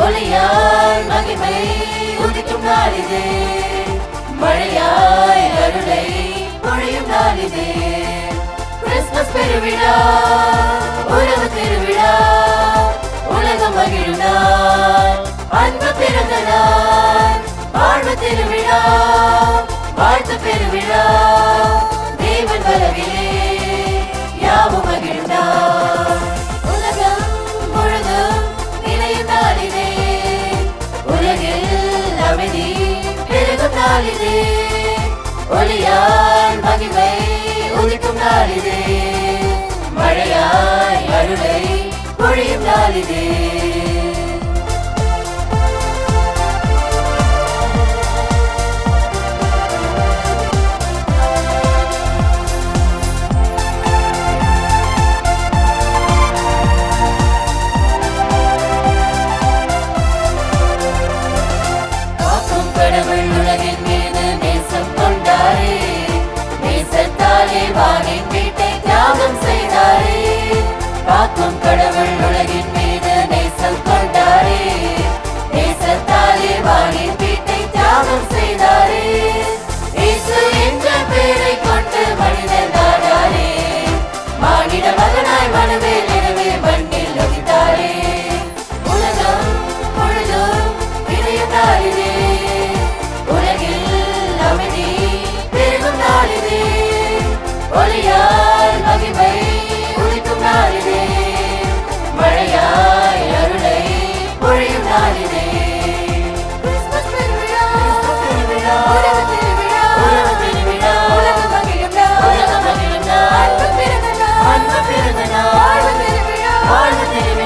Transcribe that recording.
ஒளியாய் மகிமை உதிக்கும் நாளிதே மழையாய் அருளை பொழியும் நாளிதே கிறிஸ்துமஸ் பெருவிழா உறவு திருவிழா உலகம் மகிழும் நாள் அன்பு பிறந்த நாள் வாழ்வு திருவிழா வாழ்த்து பெருவிழா தேவன் வரவிலே யாவும் மகிழும் நாள் உலகம் முழுதும் இணையும் நாளிலே உலகில் அமைதி பெருகும் நாளிலே ஒளியால் மகிமை உதிக்கும் நாளிலே மழையாய் அருளை பொழியும் நாளிலே காக்கும் கடவுள் உலகின் மீது நேசம் கொண்டாரே நேசத்தாலே வானின் வீட்டை தியாகம் செய்தாரே காக்கும் கடவுள் உலகின் மீது நேசம் கொண்டாரே நேசத்தாலே வானின் வீட்டை தியாகம் செய்தாரே இயேசு என்ற பெயரை கொண்டு மனிதன் நாடாரே மானிட மகனாய் மனுவேல் எனவே மண்ணில் உதித்தாரே உலகம் முழுதும் இணையும் நாளிலே உலகில் அமைதி பெருகும் நாளிலே ஒளியால் மகிமை உதிக்கும் நாளிலே மழையாய் அருளை பொழியும் நாளிலே கிறிஸ்துமஸ் பெருவிழா, உலக திருவிழா, உலகம் மகிழும் நாள், அன்பு பிறந்த நாள், வாழ்வு திருவிழா, வாழ்வு திருவிழா